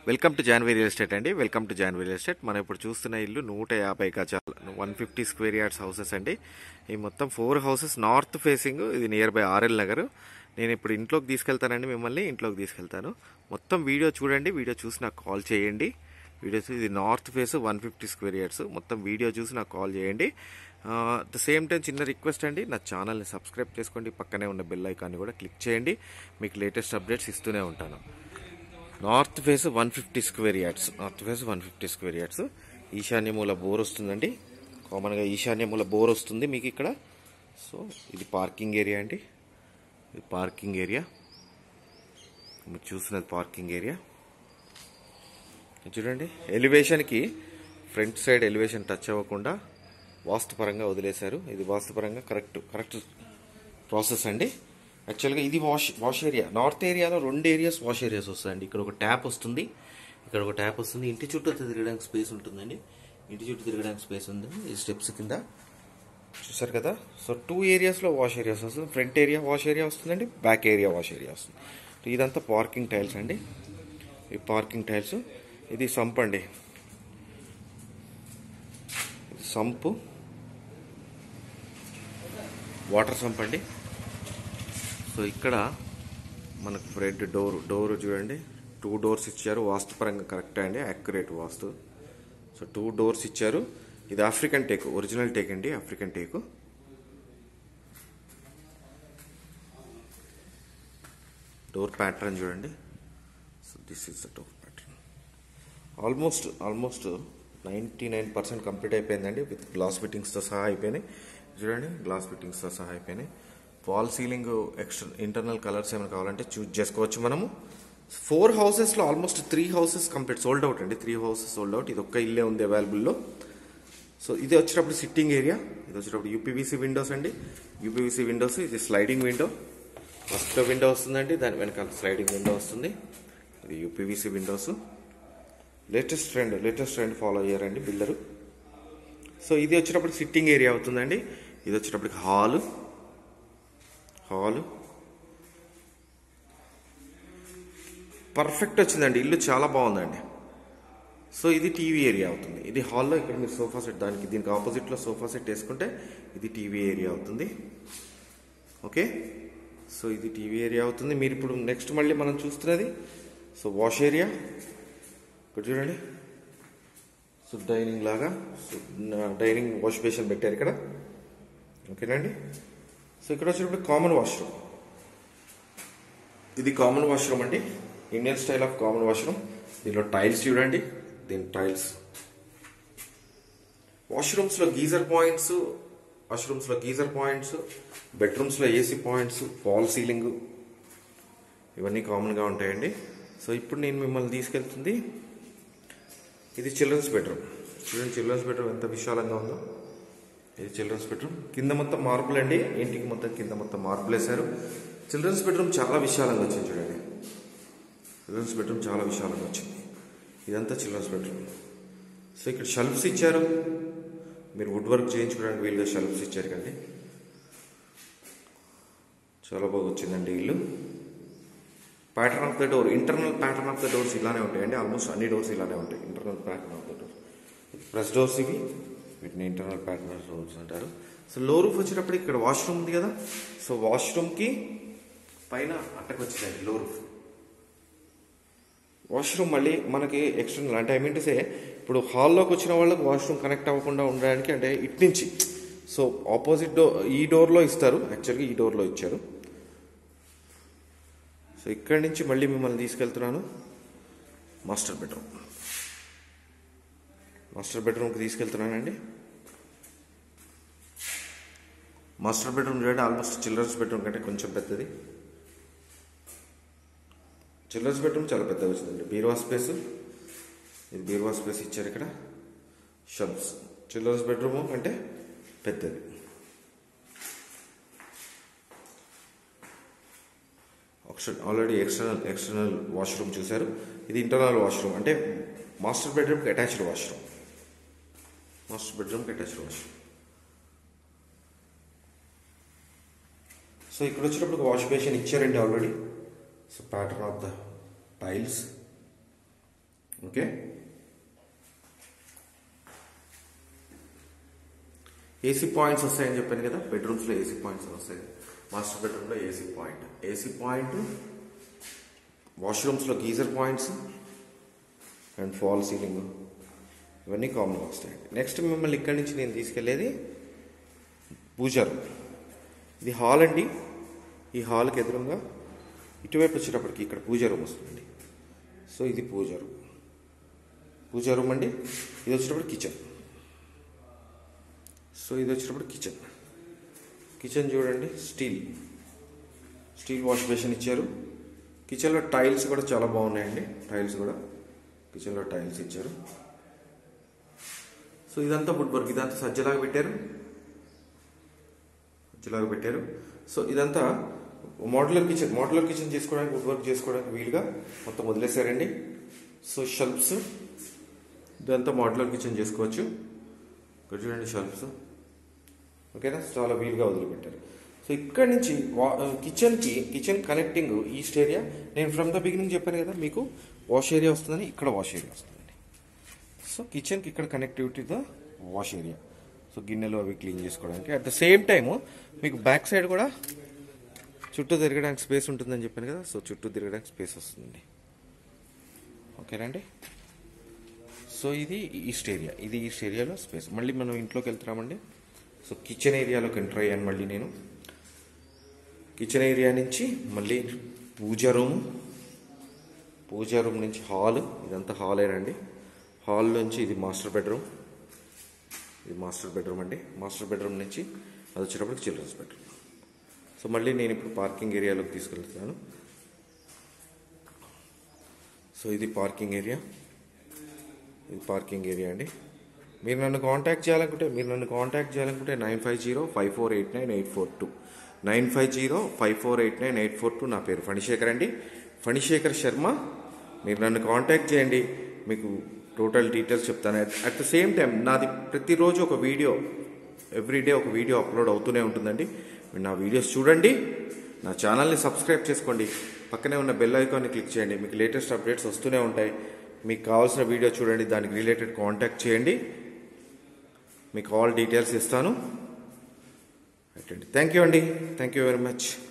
welcome to Janvi real estate అండి welcome to Janvi real estate మనం ఇప్పుడు చూస్తున్న ఇల్లు నూట యాభై గజాలు one fifty square yards houses అండి ఈ మొత్తం ఫోర్ హౌసెస్ నార్త్ ఫేసింగ్ ఇది నియర్ బై ఆర్ఎల్ నగర్ నేను ఇప్పుడు ఇంట్లోకి తీసుకెళ్తానండి మిమ్మల్ని ఇంట్లోకి తీసుకెళ్తాను మొత్తం వీడియో చూడండి వీడియో చూసి నాకు కాల్ చేయండి వీడియో చూసి ఇది north face one fifty square yards మొత్తం వీడియో చూసి నాకు కాల్ చేయండి ద సేమ్ టైం చిన్న రిక్వెస్ట్ అండి నా ఛానల్ని సబ్స్క్రైబ్ చేసుకోండి పక్కనే ఉన్న బెల్ ఐకాన్ని కూడా క్లిక్ చేయండి మీకు లేటెస్ట్ అప్డేట్స్ ఇస్తూనే ఉంటాను north face one fifty square yards north face one fifty square yards ఈశాన్య మూల బోర్ వస్తుందండి కామన్గా ఈశాన్య మూల బోర్ వస్తుంది మీకు ఇక్కడ సో ఇది పార్కింగ్ ఏరియా అండి ఇది పార్కింగ్ ఏరియా మీరు చూస్తున్నది పార్కింగ్ ఏరియా ఇది చూడండి ఎలివేషన్కి ఫ్రంట్ సైడ్ ఎలివేషన్ టచ్ అవ్వకుండా వాస్తుపరంగా వదిలేశారు ఇది వాస్తుపరంగా కరెక్ట్ కరెక్ట్ ప్రాసెస్ అండి యాక్చువల్గా ఇది వాష్ వాష్ ఏరియా నార్త్ ఏరియాలో రెండు ఏరియాస్ వాష్ ఏరియాస్ వస్తాయండి ఇక్కడ ఒక ట్యాప్ వస్తుంది ఇక్కడ ఒక ట్యాప్ వస్తుంది ఇంటి చుట్టూ తిరగడానికి స్పేస్ ఉంటుందండి ఇంటి చుట్టూ తిరగడానికి స్పేస్ ఉంది ఈ స్టెప్స్ కింద చూసారు కదా సో టూ ఏరియాస్లో వాష్ ఏరియాస్ వస్తుంది ఫ్రంట్ ఏరియా వాష్ ఏరియా వస్తుందండి బ్యాక్ ఏరియా వాష్ ఏరియా వస్తుంది ఇదంతా పార్కింగ్ టైల్స్ అండి ఈ పార్కింగ్ టైల్స్ ఇది సంప్ అండి ఇది సంపు వాటర్ సంప్ అండి సో ఇక్కడ మనకు ఫ్రంట్ డోర్ డోర్ చూడండి టూ డోర్స్ ఇచ్చారు వాస్తుపరంగా కరెక్ట్ అండి accurate vastu so two doors ఇచ్చారు ఇది ఆఫ్రికన్ టేక్ ఒరిజినల్ టేక్ అండి ఆఫ్రికన్ టేక్ డోర్ ప్యాటర్న్ చూడండి so this is the door pattern almost almost ninety nine percent complete అయిపోయిందండి విత్ గ్లాస్ ఫిట్టింగ్స్తో సహా అయిపోయినాయి చూడండి గ్లాస్ ఫిట్టింగ్స్తో సహా అయిపోయినాయి wall ceiling extra internal colours ఏమైనా కావాలంటే చూజ్ చేసుకోవచ్చు మనము ఫోర్ హౌసెస్లో almost three houses complete sold out అండి త్రీ హౌసెస్ సోల్డ్ అవుట్ ఇది ఒక్క ఇల్లే ఉంది అవైలబుల్లో సో ఇది వచ్చేటప్పుడు సిట్టింగ్ ఏరియా ఇది వచ్చేటప్పుడు యూపీవీసీ విండోస్ అండి యూపీవీసీ విండోస్ ఇది స్లైడింగ్ విండో ఫస్ట్ విండో వస్తుందండి దాని వెనకాల స్లైడింగ్ విండో వస్తుంది ఇది UPVC windows latest trend latest trend follow అయ్యారండి బిల్డరు సో ఇది వచ్చేటప్పుడు సిట్టింగ్ ఏరియా అవుతుందండి ఇది వచ్చేటప్పటికి హాలు హాలు పర్ఫెక్ట్ వచ్చిందండి ఇల్లు చాలా బాగుందండి సో ఇది టీవీ ఏరియా అవుతుంది ఇది హాల్లో ఇక్కడ మీరు సోఫా సెట్ దానికి దీనికి ఆపోజిట్లో సోఫా సెట్ వేసుకుంటే ఇది టీవీ ఏరియా అవుతుంది ఓకే సో ఇది టీవీ ఏరియా అవుతుంది మీరు ఇప్పుడు నెక్స్ట్ మళ్ళీ మనం చూస్తున్నది సో వాష్ ఏరియా ఇక్కడ చూడండి సో డైనింగ్ లాగా సో డైనింగ్ వాష్ బేసిన్ పెట్టారు ఇక్కడ ఓకేనండి సో ఇక్కడ వచ్చేటప్పుడు కామన్ వాష్రూమ్ ఇది కామన్ వాష్రూమ్ అండి Indian style of common washroom దీనిలో టైల్స్ చూడండి దీని టైల్స్ వాష్రూమ్స్లో గీజర్ పాయింట్స్ వాష్రూమ్స్లో గీజర్ పాయింట్స్ బెడ్రూమ్స్లో ఏసీ పాయింట్స్ వాల్ సీలింగ్ ఇవన్నీ కామన్గా ఉంటాయండి సో ఇప్పుడు నేను మిమ్మల్ని తీసుకెళ్తుంది ఇది చిల్డ్రన్స్ బెడ్రూమ్ చూడండి చిల్డ్రన్స్ బెడ్రూమ్ ఎంత విశాలంగా ఉందో ఇది చిల్డ్రన్స్ బెడ్రూమ్ కింద మొత్తం మార్బుల్ అండి ఇంటికి మొత్తం కింద మొత్తం మార్బుల్ వేశారు చిల్డ్రన్స్ బెడ్రూమ్ చాలా విశాలంగా వచ్చింది చూడండి చిల్డ్రన్స్ బెడ్రూమ్ చాలా విశాలంగా వచ్చింది ఇదంతా చిల్డ్రన్స్ బెడ్రూమ్ సో ఇక్కడ షెల్ఫ్స్ ఇచ్చారు మీరు వుడ్ వర్క్ చేయించుకోవడానికి వీలుగా షెల్ఫ్స్ ఇచ్చారు కండి చాలా బాగా వచ్చిందండి ఇల్లు pattern of the door internal pattern of the doors ఇలానే ఉంటాయండి ఆల్మోస్ట్ అన్ని డోర్స్ ఇలానే ఉంటాయి internal pattern of the door press doors ఇవి వీటిని ఇంటర్నల్ ప్యాటర్న్ ఆఫ్ డోర్స్ అంటారు సో లో రూఫ్ వచ్చేటప్పుడు ఇక్కడ వాష్రూమ్ ఉంది కదా సో వాష్రూమ్కి పైన అట్టకు వచ్చిందండి లో రూఫ్ వాష్రూమ్ మళ్ళీ మనకి ఎక్స్టర్నల్ అంటే ఐ మీన్ టు సే ఇప్పుడు హాల్లోకి వచ్చిన వాళ్ళకి వాష్రూమ్ కనెక్ట్ అవ్వకుండా ఉండడానికి అంటే ఇటు నుంచి సో ఆపోజిట్ డోర్ ఈ డోర్లో ఇస్తారు యాక్చువల్గా ఈ డోర్లో ఇచ్చారు సో ఇక్కడి నుంచి మళ్ళీ మిమ్మల్ని తీసుకెళ్తున్నాను మాస్టర్ బెడ్రూమ్ మాస్టర్ బెడ్రూమ్కి తీసుకెళ్తున్నానండి మాస్టర్ బెడ్రూమ్ చూడండి ఆల్మోస్ట్ చిల్డ్రన్స్ బెడ్రూమ్ కంటే కొంచెం పెద్దది చిల్డ్రన్స్ బెడ్రూమ్ చాలా పెద్దగా వచ్చిందండి బీరువా స్పేస్ ఇది బీరువా స్పేస్ ఇచ్చారు ఇక్కడ షబ్స్ చిల్డ్రన్స్ బెడ్రూమ్ అంటే పెద్దది ఆల్రెడీ ఎక్స్టర్నల్ ఎక్స్టర్నల్ వాష్రూమ్ చూశారు ఇది ఇంటర్నల్ వాష్రూమ్ అంటే మాస్టర్ బెడ్రూమ్కి అటాచ్డ్ వాష్రూమ్ మాస్టర్ బెడ్రూమ్కి అటాచ్డ్ వాష్రూమ్ సో ఇక్కడ వచ్చేటప్పుడు వాష్ బేసిన్ ఇచ్చారండి already so pattern of the tiles okay AC points వస్తాయని చెప్పాను కదా బెడ్రూమ్స్లో ఏసీ పాయింట్స్ వస్తాయి మాస్టర్ బెడ్రూమ్లో ఏసీ పాయింట్ ఏసీ పాయింట్ వాష్రూమ్స్లో geyser points and fall ceiling ఇవన్నీ కామన్గా వస్తాయండి నెక్స్ట్ మిమ్మల్ని ఇక్కడి నుంచి నేను తీసుకెళ్లేది పూజా రూమ్ ఇది హాల్ అండి ఈ హాల్కి ఎదురుగా ఇటువైపు వచ్చేటప్పటికి ఇక్కడ పూజా రూమ్ వస్తుందండి సో ఇది పూజా రూమ్ పూజా రూమ్ అండి ఇది వచ్చేటప్పుడు కిచెన్ సో ఇది వచ్చేటప్పుడు కిచెన్ కిచెన్ చూడండి స్టీల్ స్టీల్ వాష్ బేసిన్ ఇచ్చారు కిచెన్లో టైల్స్ కూడా చాలా బాగున్నాయండి టైల్స్ కూడా కిచెన్లో టైల్స్ ఇచ్చారు సో ఇదంతా వుడ్ వర్క్ ఇదంతా సజ్జలాగా పెట్టారు సజ్జలాగా పెట్టారు సో ఇదంతా మోడలర్ కిచెన్ మోడలర్ కిచెన్ చేసుకోవడానికి వుడ్ వర్క్ చేసుకోవడానికి వీలుగా మొత్తం వదిలేశారండి సో షెల్ఫ్స్ ఇదంతా మోడలర్ కిచెన్ చేసుకోవచ్చు ఇక్కడ చూడండి షెల్ఫ్స్ ఓకేనా చాలా వీలుగా వదిలిపెట్టారు సో ఇక్కడ నుంచి వా కిచెన్కి కిచెన్ కనెక్టింగ్ ఈస్ట్ ఏరియా నేను ఫ్రమ్ ద బిగినింగ్ చెప్పాను కదా మీకు వాష్ ఏరియా వస్తుందని ఇక్కడ వాష్ ఏరియా వస్తుందండి సో కిచెన్కి ఇక్కడ connectivity the wash area so గిన్నెలు అవి క్లీన్ చేసుకోవడానికి అట్ ద సేమ్ టైము మీకు బ్యాక్ సైడ్ కూడా చుట్టూ తిరగడానికి స్పేస్ ఉంటుందని చెప్పాను కదా సో చుట్టూ తిరగడానికి స్పేస్ వస్తుంది ఓకేనండి సో ఇది ఈస్ట్ ఏరియా ఇది ఈస్ట్ ఏరియాలో స్పేస్ మళ్ళీ మనం ఇంట్లోకి వెళ్తున్నామండి సో కిచెన్ ఏరియాలోకి ఎంటర్ అయ్యాను మళ్ళీ నేను కిచెన్ ఏరియా నుంచి మళ్ళీ పూజా రూమ్ పూజా రూమ్ నుంచి హాల్ ఇదంతా హాలేనండి హాల్ నుంచి ఇది మాస్టర్ బెడ్రూమ్ ఇది మాస్టర్ బెడ్రూమ్ అండి మాస్టర్ బెడ్రూమ్ నుంచి అది వచ్చేటప్పటికి చిల్డ్రన్స్ బెడ్రూమ్ సో మళ్ళీ నేను ఇప్పుడు పార్కింగ్ ఏరియాలోకి తీసుకెళ్తున్నాను సో ఇది పార్కింగ్ ఏరియా ఇది పార్కింగ్ ఏరియా అండి మీరు నన్ను కాంటాక్ట్ చేయాలనుకుంటే మీరు నన్ను కాంటాక్ట్ చేయాలనుకుంటే nine five zero five four eight nine eight four two nine five zero five four eight nine eight four two నా పేరు ఫణిశేఖర్ అండి ఫణిశేఖర్ శర్మ మీరు నన్ను కాంటాక్ట్ చేయండి మీకు టోటల్ డీటెయిల్స్ చెప్తాను అట్ ద సేమ్ టైం నాది ప్రతిరోజు ఒక వీడియో ఎవ్రీడే ఒక వీడియో అప్లోడ్ అవుతూనే ఉంటుందండి మీరు నా వీడియోస్ చూడండి నా ఛానల్ని సబ్స్క్రైబ్ చేసుకోండి పక్కనే ఉన్న బెల్ ఐకాన్ని క్లిక్ చేయండి మీకు లేటెస్ట్ అప్డేట్స్ వస్తూనే ఉంటాయి మీకు కావాల్సిన వీడియో చూడండి దానికి రిలేటెడ్ కాంటాక్ట్ చేయండి మీకు ఆల్ డీటెయిల్స్ ఇస్తాను థ్యాంక్ యూ అండి థ్యాంక్ యూ వెరీ మచ్